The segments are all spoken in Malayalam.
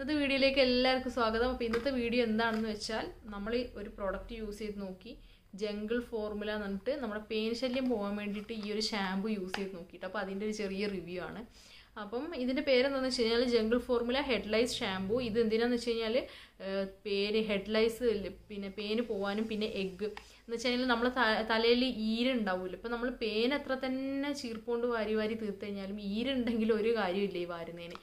ഇന്നത്തെ വീഡിയോയിലേക്ക് എല്ലാവർക്കും സ്വാഗതം അപ്പോൾ ഇന്നത്തെ വീഡിയോ എന്താണെന്ന് വെച്ചാൽ നമ്മൾ ഈ ഒരു പ്രോഡക്റ്റ് യൂസ് ചെയ്ത് നോക്കി ജംഗിൾ ഫോർമുല എന്ന് പറഞ്ഞിട്ട് നമ്മുടെ പേൻ ശല്യം പോകാൻ വേണ്ടിയിട്ട് ഈ ഒരു ഷാമ്പു യൂസ് ചെയ്ത് നോക്കിയിട്ട് അപ്പോൾ അതിൻ്റെ ഒരു ചെറിയ റിവ്യൂ ആണ് അപ്പം ഇതിൻ്റെ പേരെന്താണെന്ന് വെച്ച് കഴിഞ്ഞാൽ ജംഗിൾ ഫോർമുല ഹെഡ്ലൈസ് ഷാമ്പു ഇത് എന്തിനാന്ന് വെച്ച് കഴിഞ്ഞാൽ പേര് ഹെഡ്ലൈസ് പിന്നെ പേന് പോകാനും പിന്നെ എഗ്ഗ് എന്ന് വെച്ച് കഴിഞ്ഞാൽ നമ്മളെ തലയിൽ ഈരുണ്ടാവുമല്ലോ ഇപ്പം നമ്മൾ പേൻ എത്ര തന്നെ ചീർപ്പുകൊണ്ട് വാരി വാരി തീർത്ത് കഴിഞ്ഞാലും ഈരുണ്ടെങ്കിൽ ഒരു കാര്യമില്ല ഈ വാരുന്നതിന്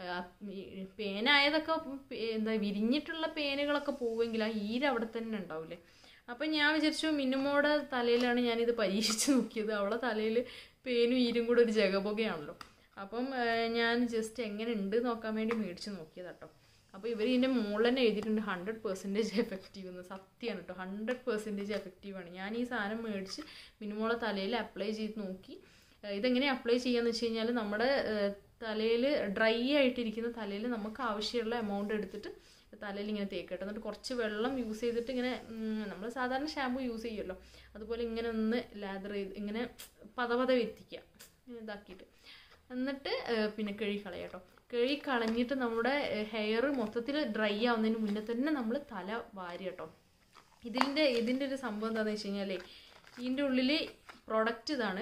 പേനായതൊക്കെ എന്താ വിരിഞ്ഞിട്ടുള്ള പേനുകളൊക്കെ പോവുമെങ്കിൽ ആ ഈര് അവിടെ തന്നെ ഉണ്ടാവില്ലേ അപ്പം ഞാൻ വിചാരിച്ചു മിന്നുമോടെ തലയിലാണ് ഞാനിത് പരീക്ഷിച്ച് നോക്കിയത് അവളെ തലയിൽ പേനും ഈരും കൂടെ ഒരു ജഗപുകയാണല്ലോ അപ്പം ഞാൻ ജസ്റ്റ് എങ്ങനെ ഉണ്ട് നോക്കാൻ വേണ്ടി മേടിച്ച് നോക്കിയത് കേട്ടോ അപ്പോൾ ഇവർ ഇതിൻ്റെ മുകളിൽ തന്നെ എഴുതിയിട്ടുണ്ട് ഹൺഡ്രഡ് പെർസെൻറ്റേജ് എഫക്റ്റീവ് എന്ന് സത്യമാണ് കേട്ടോ ഹൺഡ്രഡ് പെർസെൻറ്റേജ് എഫക്റ്റീവാണ് ഞാൻ ഈ സാധനം മേടിച്ച് മിനിമോളെ തലയിൽ അപ്ലൈ ചെയ്ത് നോക്കി ഇതെങ്ങനെ അപ്ലൈ ചെയ്യാന്ന് വെച്ച് കഴിഞ്ഞാൽ നമ്മുടെ തലയിൽ ഡ്രൈ ആയിട്ടിരിക്കുന്ന തലയിൽ നമുക്ക് ആവശ്യമുള്ള എമൗണ്ട് എടുത്തിട്ട് തലയിൽ ഇങ്ങനെ തേക്കട്ടെ എന്നിട്ട് കുറച്ച് വെള്ളം യൂസ് ചെയ്തിട്ട് ഇങ്ങനെ നമ്മൾ സാധാരണ ഷാമ്പു യൂസ് ചെയ്യുമല്ലോ അതുപോലെ ഇങ്ങനെ ഒന്ന് ലാദർ ചെയ്ത് ഇങ്ങനെ പതപത വെത്തിക്കുക ഇതാക്കിയിട്ട് എന്നിട്ട് പിന്നെ കിഴി കളയാം കേട്ടോ കിഴി കളഞ്ഞിട്ട് നമ്മുടെ ഹെയർ മൊത്തത്തിൽ ഡ്രൈ ആവുന്നതിന് മുന്നേ തന്നെ നമ്മൾ തല വാരി കേട്ടോ ഇതിൻ്റെ ഇതിൻ്റെ ഒരു സംഭവം എന്താണെന്ന് വെച്ച് കഴിഞ്ഞാൽ ഇതിൻ്റെ ഉള്ളിൽ പ്രൊഡക്റ്റ് ഇതാണ്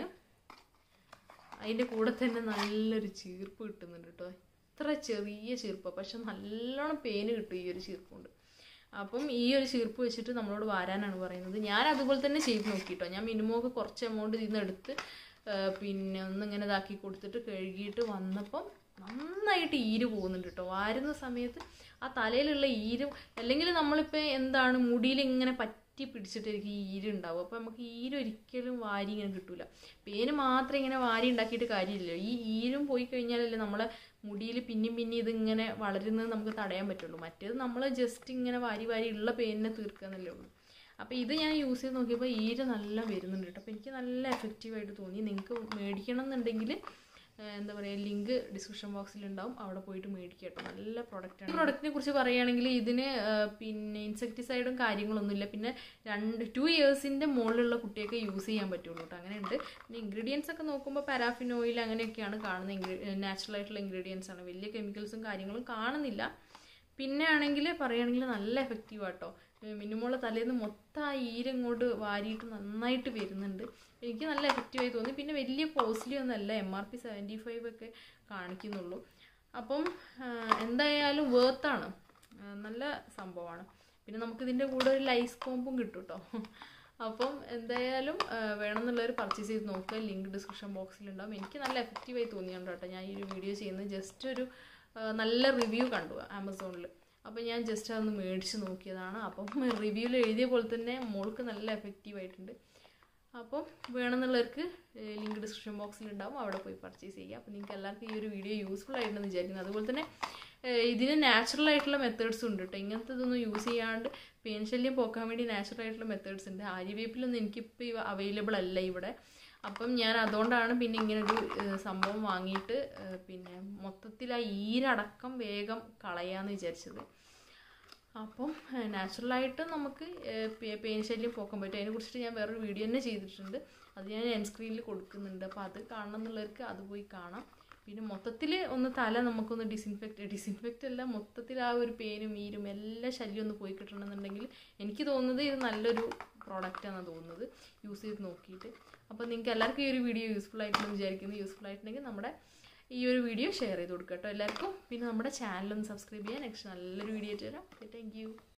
അതിൻ്റെ കൂടെ തന്നെ നല്ലൊരു ചീർപ്പ് കിട്ടുന്നുണ്ട് കേട്ടോ ഇത്ര ചെറിയ ചീർപ്പാണ് പക്ഷെ നല്ലോണം പേന് കിട്ടും ഈ ഒരു ചീർപ്പുണ്ട് അപ്പം ഈ ഒരു ചീർപ്പ് വെച്ചിട്ട് നമ്മളോട് വാരാനാണ് പറയുന്നത് ഞാൻ അതുപോലെ തന്നെ ചെയ്ത് നോക്കിട്ടോ ഞാൻ മിനിമം കുറച്ച് എമൗണ്ട് ഇതിൽ നിന്ന് എടുത്ത് പിന്നെ ഒന്നിങ്ങനെ ഇതാക്കി കൊടുത്തിട്ട് കഴുകിയിട്ട് വന്നപ്പം നന്നായിട്ട് ഈര് പോകുന്നുണ്ട് കേട്ടോ വാരുന്ന സമയത്ത് ആ തലയിലുള്ള ഈരും അല്ലെങ്കിൽ നമ്മളിപ്പോൾ എന്താണ് മുടിയിൽ ഇങ്ങനെ പറ്റി പിടിച്ചിട്ടായിരിക്കും ഈ ഈര് ഉണ്ടാവും അപ്പോൾ നമുക്ക് ഈര് ഒരിക്കലും വാരി ഇങ്ങനെ കിട്ടൂല പേന് മാത്രം ഇങ്ങനെ വാരി ഉണ്ടാക്കിയിട്ട് കാര്യമില്ല ഈ ഈരും പോയി കഴിഞ്ഞാലല്ലേ നമ്മളെ മുടിയിൽ പിന്നെയും പിന്നെ ഇതിങ്ങനെ വളരുന്നത് നമുക്ക് തടയാൻ പറ്റുള്ളൂ മറ്റേത് നമ്മൾ ജസ്റ്റ് ഇങ്ങനെ വാരി വാരി ഉള്ള പേനിനെ തീർക്കുക എന്നല്ലേ ഉള്ളൂ അപ്പോൾ ഇത് ഞാൻ യൂസ് ചെയ്ത് നോക്കിയപ്പോൾ ഈര് നല്ല വരുന്നുണ്ട് കേട്ടോ അപ്പോൾ എനിക്ക് നല്ല എഫക്റ്റീവായിട്ട് തോന്നി നിങ്ങൾക്ക് മേടിക്കണം എന്നുണ്ടെങ്കിൽ എന്താ പറയുക ലിങ്ക് ഡിസ്ക്രിപ്ഷൻ ബോക്സിൽ ഉണ്ടാവും അവിടെ പോയിട്ട് മേടിക്കുക കേട്ടോ നല്ല പ്രോഡക്റ്റാണ് ഈ പ്രോഡക്റ്റിനെ കുറിച്ച് പറയുകയാണെങ്കിൽ ഇതിന് പിന്നെ ഇൻസെക്ടിസൈഡും കാര്യങ്ങളൊന്നുമില്ല പിന്നെ രണ്ട് ടു ഇയേഴ്സിൻ്റെ മുകളിലുള്ള കുട്ടിയൊക്കെ യൂസ് ചെയ്യാൻ പറ്റുള്ളൂ കേട്ടോ അങ്ങനെയുണ്ട് പിന്നെ ഇൻഗ്രീഡിയൻസ് ഒക്കെ നോക്കുമ്പോൾ പാരാഫിൻ ഓയിൽ അങ്ങനെയൊക്കെയാണ് കാണുന്ന നാച്ചുറൽ ആയിട്ടുള്ള ഇൻഗ്രീഡിയൻസ് ആണ് വലിയ കെമിക്കൽസും കാര്യങ്ങളും കാണുന്നില്ല പിന്നെ ആണെങ്കിൽ പറയുകയാണെങ്കിൽ നല്ല എഫക്റ്റീവ് ആട്ടോ മിനിമോളെ തലേന്ന് മൊത്തം ആ ഈരങ്ങോട്ട് വാരിയിട്ട് നന്നായിട്ട് വരുന്നുണ്ട് എനിക്ക് നല്ല എഫക്റ്റീവായി തോന്നി പിന്നെ വലിയ കോസ്റ്റ്ലി ഒന്നല്ല M R P seventy five ഒക്കെ കാണിക്കുന്നുള്ളൂ അപ്പം എന്തായാലും വേർത്താണ് നല്ല സംഭവമാണ് പിന്നെ നമുക്കിതിൻ്റെ കൂടെ ഒരു ലൈസ് കോമ്പും കിട്ടും കേട്ടോ അപ്പം എന്തായാലും വേണമെന്നുള്ളവർ പർച്ചേസ് ചെയ്ത് നോക്കുക ലിങ്ക് ഡിസ്ക്രിപ്ഷൻ ബോക്സിലുണ്ടാവും എനിക്ക് നല്ല എഫക്റ്റീവായി തോന്നിയുണ്ട് കേട്ടോ ഞാൻ ഈ ഒരു വീഡിയോ ചെയ്യുന്നത് ജസ്റ്റ് ഒരു നല്ല റിവ്യൂ കണ്ടു ആമസോണിൽ അപ്പോൾ ഞാൻ ജസ്റ്റ് അതൊന്ന് മേടിച്ച് നോക്കിയതാണ് അപ്പം റിവ്യൂവിൽ എഴുതിയ പോലെ തന്നെ മോൾക്ക് നല്ല എഫക്റ്റീവ് ആയിട്ടുണ്ട് അപ്പം വേണമെന്നുള്ളവർക്ക് ലിങ്ക് ഡിസ്ക്രിപ്ഷൻ ബോക്സിൽ ഉണ്ടാവും അവിടെ പോയി പർച്ചേസ് ചെയ്യുക അപ്പോൾ നിങ്ങൾക്ക് എല്ലാവർക്കും ഈ ഒരു വീഡിയോ യൂസ്ഫുൾ ആയിട്ടുണ്ടെന്ന് വിചാരിക്കുന്നു അതുപോലെ തന്നെ ഇതിന് നാച്ചുറൽ ആയിട്ടുള്ള മെത്തേഡ്സും ഉണ്ട് കേട്ടോ ഇങ്ങനത്തെ ഇതൊന്നും യൂസ് ചെയ്യാണ്ട് പേൻ ശല്യം പോക്കാൻ വേണ്ടി നാച്ചുറൽ ആയിട്ടുള്ള മെത്തേഡ്സ് ഉണ്ട് ആര്യവേപ്പിലൊന്നും എനിക്കിപ്പോൾ അവൈലബിൾ അല്ല ഇവിടെ അപ്പം ഞാൻ അതുകൊണ്ടാണ് പിന്നെ ഇങ്ങനൊരു സംഭവം വാങ്ങിയിട്ട് പിന്നെ മൊത്തത്തിൽ ആ ഈരടക്കം വേഗം കളയാന്ന് വിചാരിച്ചത് അപ്പം നാച്ചുറലായിട്ട് നമുക്ക് പെയിൻ ശല്യം പോക്കാൻ പറ്റും അതിനെ കുറിച്ചിട്ട് ഞാൻ വേറൊരു വീഡിയോ തന്നെ ചെയ്തിട്ടുണ്ട് അത് ഞാൻ എൻ സ്ക്രീനിൽ കൊടുക്കുന്നുണ്ട് അപ്പോൾ അത് കാണണം എന്നുള്ളവർക്ക് അത് പോയി കാണാം പിന്നെ മൊത്തത്തിൽ ഒന്ന് തല നമുക്കൊന്ന് ഡിസിൻഫെക്റ്റ് ഡിസിൻഫെക്റ്റ് അല്ല മൊത്തത്തിൽ ആ ഒരു പേനും ഈരും എല്ലാ ശല്യം ഒന്ന് പോയി കിട്ടണമെന്നുണ്ടെങ്കിൽ എനിക്ക് തോന്നുന്നത് ഇത് നല്ലൊരു പ്രോഡക്റ്റാണെന്ന് തോന്നുന്നത് യൂസ് ചെയ്ത് നോക്കിയിട്ട് അപ്പോൾ നിങ്ങൾക്ക് എല്ലാവർക്കും ഈ ഒരു വീഡിയോ യൂസ്ഫുൾ ആയിട്ടുണ്ടെന്ന് വിചാരിക്കുന്നു യൂസ്ഫുൾ ആയിട്ടുണ്ടെങ്കിൽ നമ്മുടെ ഈ ഒരു വീഡിയോ ഷെയർ ചെയ്ത് കൊടുക്കുക കേട്ടോ എല്ലാവർക്കും പിന്നെ നമ്മുടെ ചാനലൊന്ന് സബ്സ്ക്രൈബ് ചെയ്യാൻ നെക്സ്റ്റ് നല്ലൊരു വീഡിയോ ആയിട്ട് വരാം താങ്ക്